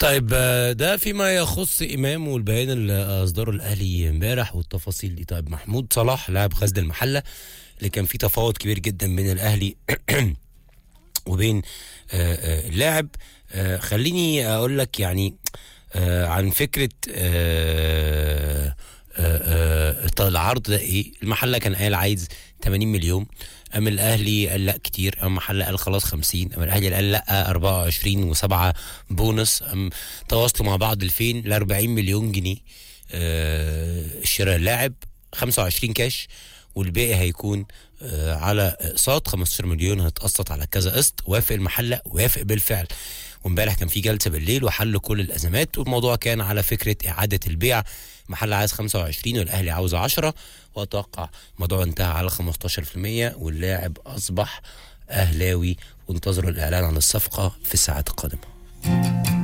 طيب آه، ده فيما يخص امام والبيان اللي اصدره الاهلي امبارح والتفاصيل دي طيب محمود صلاح لاعب غزل المحله اللي كان في تفاوض كبير جدا بين الاهلي وبين آه، آه، اللاعب آه، خليني اقول لك يعني آه، عن فكره آه، آه، آه، العرض ده ايه المحله كان قال عايز 80 مليون اما الاهلي قال لا كتير اما المحله قال خلاص 50 اما الاهلي قال لا 24 و7 بونص ام تواصلوا مع بعض لفين ل 40 مليون جنيه آه، شراء اللاعب 25 كاش والباقي هيكون آه، على اقساط 15 مليون هتقسط على كذا قسط وافق المحله وافق بالفعل وامبارح كان في جلسه بالليل وحل كل الازمات والموضوع كان على فكره اعاده البيع محل عايز 25 والاهلي عاوز 10 واتوقع الموضوع انتهى على 15% واللاعب اصبح اهلاوي وانتظروا الاعلان عن الصفقه في الساعات القادمه